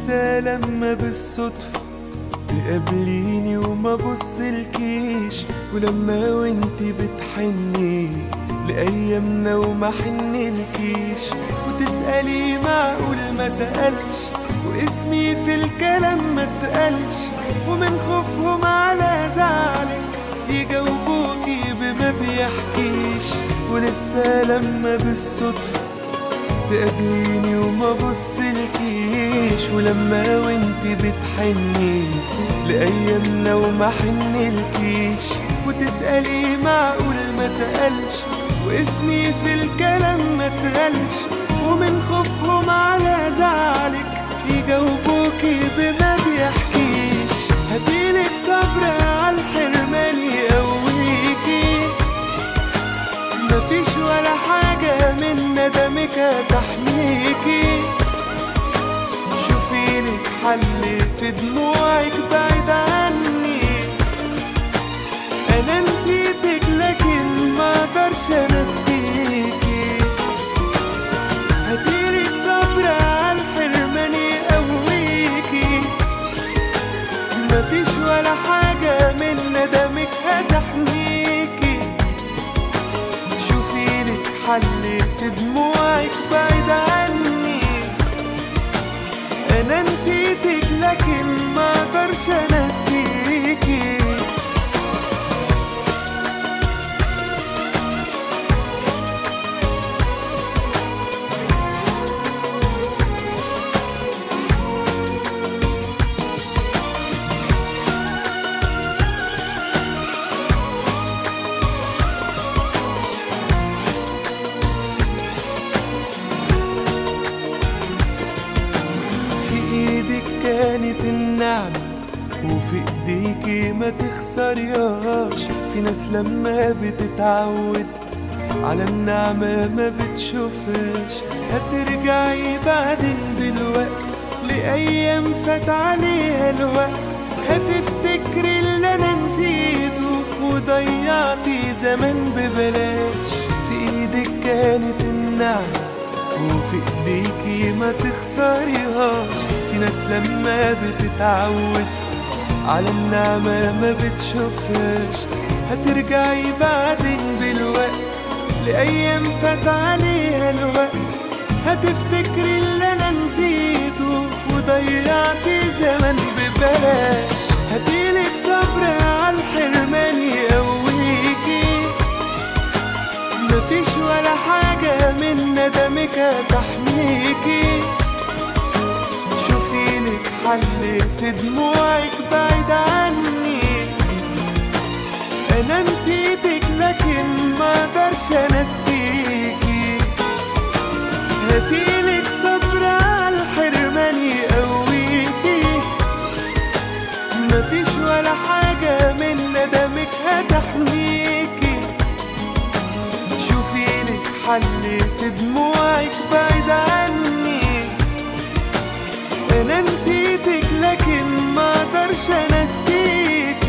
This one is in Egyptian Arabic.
ولسه لما بالصدفة تقابليني وما بصلكيش ولما وانت بتحني لأيامنا وما حنلكيش وتسألي معقول ما سألش واسمي في الكلام ما اتقالش ومن خوفهم على زعلك يجاوبوكي بما بيحكيش ولسه لما بالصدفة تقابليني وما بصلكيش ولما وانت بتحني لأيامنا وما حنلكيش وتسألي معقول ما سألش واسمي في الكلام ما اتقالش ومن خوفهم على زعلك يجاوبوكي بما بيحكيش هديلك صبر عالحرمان يقويكي مفيش ولا حاجة من ندمك هتحميكي شوفيلك حل في دموعك بعيد عني انا نسيتك لكن ما اقدرش انسيكي هديلك صبر عالحرمان يقويكي مفيش ولا حاجة من ندمك هتحميكي شوفيلك حل في دموعك بعيد عني انا نسيتك لكن ما اقدرش انسيكي في ايدك كانت النعمة وفي ايديكي ما تخسرياش في ناس لما بتتعود على النعمة ما بتشوفش هترجعي بعدين بالوقت لأيام فات عليها الوقت هتفتكري اللي أنا نسيته وضيعتي زمان ببلاش في ايدك كانت النعمة وفي ايديكي ما تخسريهاش في ناس لما بتتعود على النعمة ما بتشوفهاش هترجعي بعدين بالوقت لأيام فات عليها الوقت هتفتكري اللي أنا نسيته وضيعتي زمن ببلاش هديلك صبر عالحرمان يقويكي مفيش ولا حاجة من ندمك هتحميكي شوفيلك حل في دموعك بعيد عني انا نسيتك لكن ما اقدرش انسيكي هديلك صبر عالحرمان يقويكي مفيش ولا حاجة من ندمك هتحميكي شوفيلك حل في دموعك بعيد عني انا نسيتك لكن ما اقدرش انسيكي